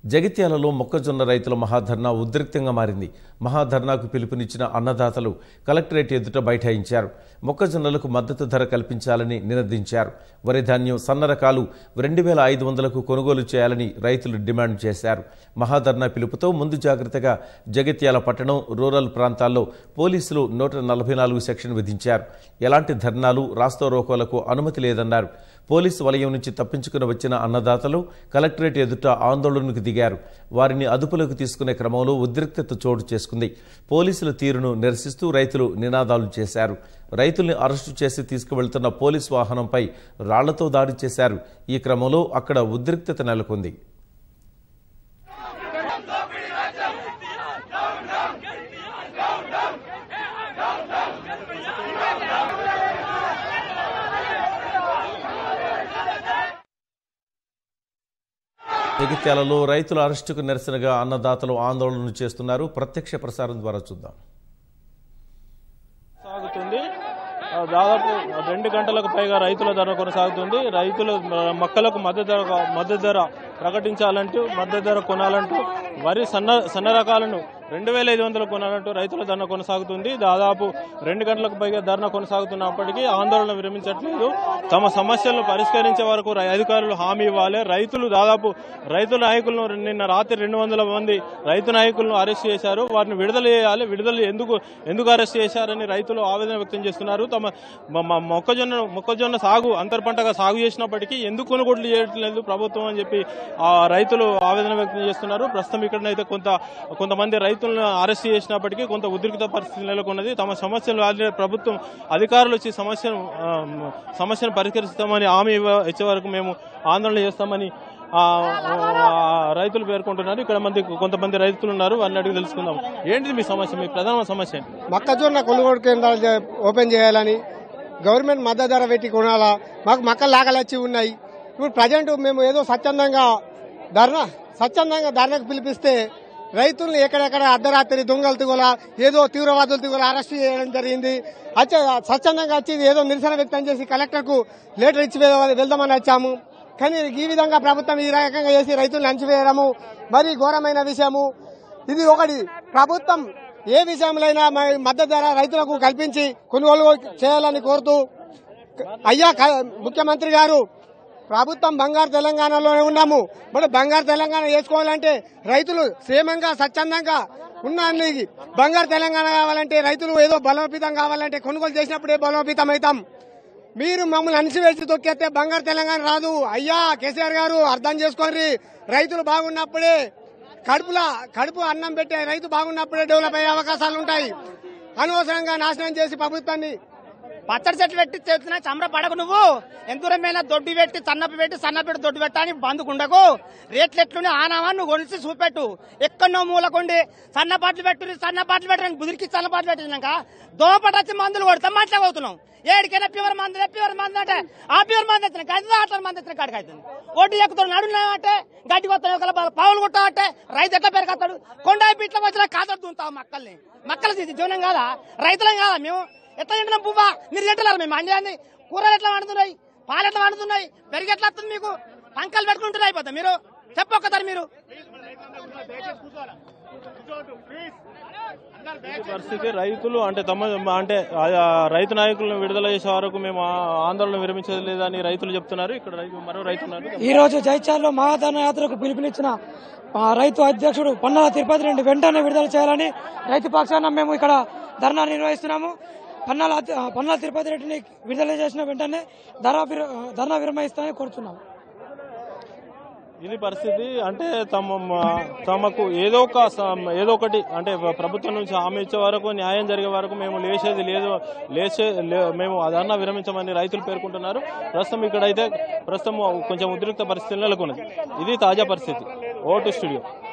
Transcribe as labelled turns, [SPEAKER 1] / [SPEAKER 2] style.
[SPEAKER 1] జగిత్యాలలో మొక్కజొన్న రైతుల మహాధర్నా ఉద్రిక్తంగా మారింది మహాధర్నాకు పిలుపునిచ్చిన అన్నదాతలు కలెక్టరేట్ ఎదుట బైఠాయించారు మొక్కజొన్నలకు మద్దతు ధర కల్పించాలని నినదించారు వరి ధాన్యం సన్న రకాలు రెండు వేల ఐదు వందలకు కొనుగోలు చేయాలని రైతులు డిమాండ్ చేశారు మహాధర్నా పిలుపుతో ముందు జాగ్రత్తగా జగిత్యాల పట్టణం రూరల్ ప్రాంతాల్లో పోలీసులు నూట నలభై నాలుగు సెక్షన్ విధించారు ఎలాంటి ధర్నాలు రాస్తారోకోలకు అనుమతి లేదన్నారు పోలీసు వలయం నుంచి తప్పించుకుని వచ్చిన అన్నదాతలు కలెక్టరేట్ ఎదుట ఆందోళనకు దిగారు వారిని అదుపులోకి తీసుకునే క్రమంలో ఉద్రిక్తత చోటు చేసుకుంది పోలీసుల తీరును నిరసిస్తూ రైతులు నినాదాలు చేశారు రైతుల్ని అరెస్టు చేసి తీసుకువెళ్తున్న పోలీసు వాహనంపై రాళ్లతో దాడి చేశారు ఈ క్రమంలో అక్కడ ఉద్రిక్తత నెలకొంది జగిత్యాలలో రైతుల అరెస్టుకు నిరసనగా అన్నదాతలు ఆందోళన చేస్తున్నారు ప్రత్యక్ష ప్రసారం ద్వారా చూద్దాం
[SPEAKER 2] సాగుతుంది ఆ, దాదాపు రెండు గంటలకు పైగా రైతుల ధర కొనసాగుతుంది రైతుల ఆ, మొక్కలకు మద్దతు ధర మద్దతు ధర ప్రకటించాలంటూ మద్దతు ధర కొనాలంటూ వరి సన్న సన్న రకాలను రెండు వేల ఐదు వందలు కొనాలంటూ రైతుల ధర్నా కొనసాగుతుంది దాదాపు రెండు గంటలకు పైగా ధర్నా కొనసాగుతున్నప్పటికీ ఆందోళన విరమించట్లేదు తమ సమస్యలను పరిష్కరించే వరకు రై- అధికారులు హామీ ఇవ్వాలి రైతులు దాదాపు రైతు నాయకులను నిన్న రాత్రి రెండు వందల మంది రైతు నాయకులను అరెస్ట్ చేశారు వారిని విడుదల చేయాలి విడుదల ఎందుకు ఎందుకు అరెస్ట్ చేశారని రైతులు ఆవేదన వ్యక్తం చేస్తున్నారు తమ మ- మ- మొక్కజొన్న మొక్కజొన్న సాగు అంతర్ పంటగా సాగు చేసినప్పటికీ ఎందుకు కొనుగోలు చేయట్లేదు ప్రభుత్వం అని చెప్పి ఆ రైతులు ఆవేదన వ్యక్తం చేస్తున్నారు ప్రస్తుతం ఇక్కడనైతే కొంత కొంతమంది రైతులను అరెస్ట్ చేసినప్పటికీ కొంత ఉద్రిక్త పరిస్థితి నెలకొన్నది తమ సమస్యలు ఆల్రెడీ ప్రభుత్వం అధికారులు వచ్చి సమస్యను ఆ, సమస్యను పరిష్కరిస్తామని హామీ ఇవ్వ- ఇచ్చే వరకు మేము ఆందోళన చేస్తామని ఆ, ఆ, రైతులు పేర్కొంటున్నారు ఇక్కడ మంది కొంతమంది రైతులు ఉన్నారు వారిని అడిగి తెలుసుకుందాం ఏంటిది మీ సమస్య మీ ప్రధాన సమస్య ఏంటి
[SPEAKER 3] మొక్కజొన్న కొనుగోలు కేంద్రాలు చే- ఓపెన్ చేయాలని గవర్నమెంట్ మద్దతు ధర పెట్టి కొనాలా మాకు మొక్కలు లాగలచ్చి ఉన్నాయి ఇప్పుడు ప్రజెంట్ మేము ఏదో స్వచ్ఛందంగా ధర్నా స్వచ్ఛందంగా ధర్నకు పిలిపిస్తే రైతుల్ని ఎక్కడెక్కడ అర్ధరాత్రి దొంగలు తిగోల ఏదో తీవ్రవాదులు తిగోల అరెస్ట్ చేయడం జరిగింది వచ్చే స్వచ్ఛందంగా వచ్చి ఏదో నిరసన వ్యక్తం చేసి కలెక్టర్కు లెటర్ ఇచ్చి వెళ- వెళ్దామని వచ్చాము కానీ ఈ విధంగా ప్రభుత్వం ఈ రకంగా చేసి రైతులను అంచివేయడము మరీ ఘోరమైన విషయము ఇది ఒకటి ప్రభుత్వం ఏ విషయంలో మ- మద్దతు ధర రైతులకు కల్పించి కొనుగోలు చేయాలని కోరుతూ అయ్యా క- ముఖ్యమంత్రి గారు ప్రభుత్వం బంగారు తెలంగాణలోనే ఉన్నాము మరి బంగారు తెలంగాణ చేసుకోవాలంటే రైతులు క్షేమంగా స్వచ్ఛందంగా ఉన్నాన్ని బంగారు తెలంగాణ కావాలంటే రైతులు ఏదో బలోపేతం కావాలంటే కొనుగోలు చేసినప్పుడే బలోపేతం అవుతాం మీరు మమ్మల్ని అణిచివేసి తొక్కేస్తే బంగారు తెలంగాణ రాదు అయ్యా కేసీఆర్ గారు అర్థం చేసుకోండి రైతులు బాగున్నప్పుడే కడుపులా కడుపు అన్నం పెట్టే రైతు బాగున్నప్పుడే డెవలప్ అయ్యే అవకాశాలు ఉంటాయి అనవసరంగా నాశనం చేసి ప్రభుత్వాన్ని
[SPEAKER 4] పచ్చడి చెట్లు పెట్టి చెప్తున్నా చమర పడకు నువ్వు ఎందూరమైన దొడ్డి పెట్టి సన్నపు పెట్టి సన్నపెట్టి దొడ్డు పెట్టని బందుకుండకు రేట్లు ఎట్లునే ఆనావా నువ్వు కొనిసి చూపెట్టు ఎక్కడో మూలకుండి సన్నపాట్లు పెట్టు సన్నపాట్లు పెట్టడానికి బుదిరికి సన్నపాట్లు పెట్టినాక దోపట వచ్చి మందులు కొడతాం మాట్లాడుతున్నాం ఏడికైనా ప్యూర్ మందు ప్యూర్ మందు అంటే ఆ ప్యూర్ మందు ఎత్తిన గది అట్లా మంది ఎత్తిన కాడికి అవుతుంది ఒడ్డు ఎక్కుతాడు నడున్నామంటే గడ్డి కొత్త పావులు కొట్టామంటే రైతు ఎట్లా పెరగతాడు కొండ పిట్ల వచ్చిన కాతడు దుంతాం మక్కల్ని మక్కల జీవనం కాదా రైతులం కాదా మేము ఎట్లా తింటున్నాం పువ్వా మీరు తింటున్నారు మేము అండి కూరలు ఎట్లా వండుతున్నాయి పాలు ఎట్లా వండుతున్నాయి పెరిగి ఎట్లా వస్తుంది మీకు పంకలు పెట్టుకుంటున్నాయి అయిపోతా మీరు చెప్పొక్కతారు మీరు
[SPEAKER 2] ఈ పరిస్థితి రైతులు అంటే తమ అంటే ఆ రైతు నాయకులను విడుదల చేసే వరకు మేము ఆ ఆందోళన విరమించలేదు లేదని రైతులు చెప్తున్నారు ఇక్కడ రైతు మరో రైతు ఉన్నారు
[SPEAKER 5] ఈ రోజు జైత్యాల్లో మహాధన యాత్రకు పిలుపునిచ్చిన ఆ, రైతు అధ్యక్షుడు పన్నాల తిరుపతి రెడ్డి వెంటనే విడుదల చేయాలని రైతు పక్షాన మేము ఇక్కడ ధర్నా నిర్వహిస్తున్నాము పన్నాల అధ్య- పన్నాల తిరుపతి రెడ్డిని విడుదల చేసిన వెంటనే ధర విర- ధర్నా విరమిస్తామని కోరుతున్నాము
[SPEAKER 2] ఇది పరిస్థితి అంటే తమ తమకు ఏదో ఒక స- ఏదో ఒకటి అంటే ప్రభుత్వం నుంచి హామీ ఇచ్చే వరకు న్యాయం జరిగే వరకు మేము లేచేది లేదు లేచే లే- మేము అదన్నా విరమించమని రైతులు పేర్కొంటున్నారు ప్రస్తుతం ఇక్కడైతే ప్రస్తుతం కొంచెం ఉద్రిక్త పరిస్థితి నెలకొన్నది ఇది తాజా పరిస్థితి ఓటు స్టూడియో